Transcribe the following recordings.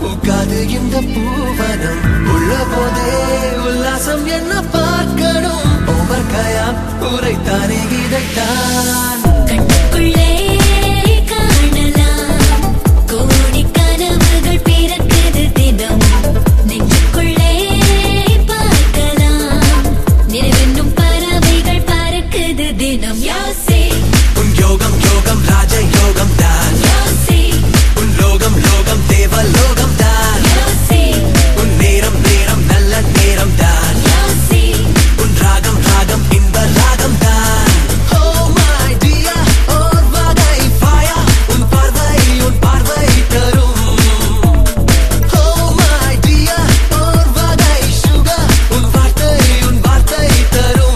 பூக்காது இந்த பூவனம் உள்ள போதே உல்லாசம் என்ன பார்க்கணும் ஓமர்கயாம் உரைத்தானே இதைத்தான் கண்ணுக்குள்ளே காணலாம் கோடி கனவுகள் பிறக்குது தினம் நெஞ்சுக்குள்ளே பார்க்கலாம் நினைவென்னும் பறவைகள் பறக்குது தினம் யோசி உன் யோகம் யோகம் ராஜ யோகம் தான் யோசி உன் லோகம் லோகம் தேவ லோகம் தான் யோசி உன் நேரம் நேரம் நல்ல நேரம் தான் யோசி உன் ராகம் ராகம் இன்ப ராகம் தான் Oh my dear, ஓர் வகை fire. உன் பார்வை உன் பார்வை தரும் Oh my dear, ஓர் வகை sugar. உன் வார்த்தை உன் வார்த்தை தரும்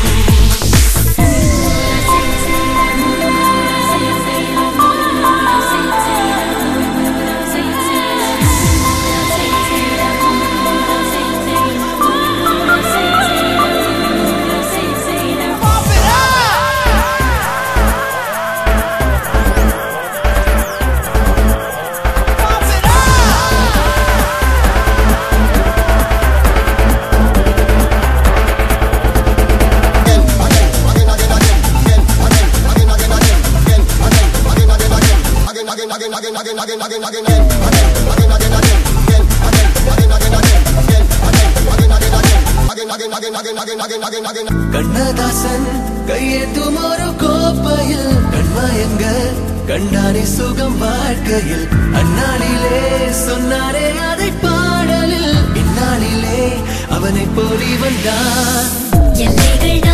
கண்ணதாசன் கையேந்தும் ஒரு கோப்பையில் கண்மயங்க கண்டானே சுகம் வாழ்க்கையில் அந்நாளிலே சொன்னாரே அதை பாடலில் இந்நாளிலே அவனை போலி வந்தான் எல்லைகள்